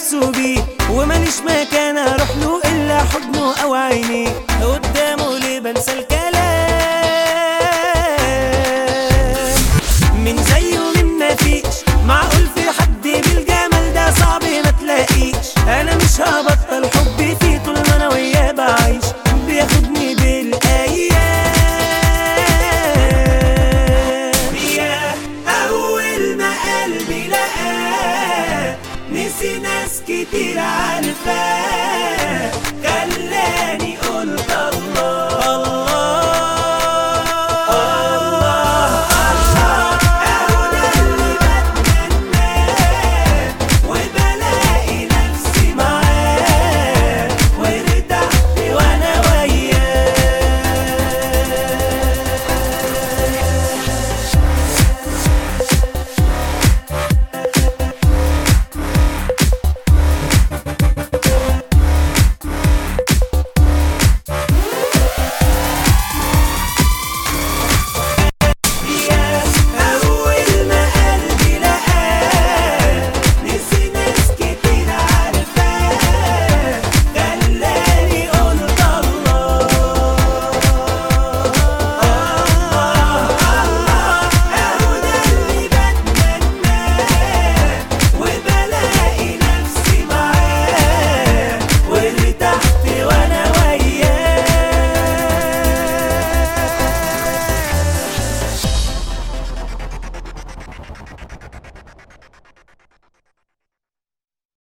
حسوا بيه وماليش مكان اروح له الا حضنه او عينيه قدامه ليه بنسى الكلام من زيه من مفيش معقول في حد بالجمال ده صعب ما تلاقيش انا مش هبطل حبي فيه طول ما انا وياه بعيش بياخدني بالايام يا اول ما قلبي لقاه نسي ناس كتير عارفاه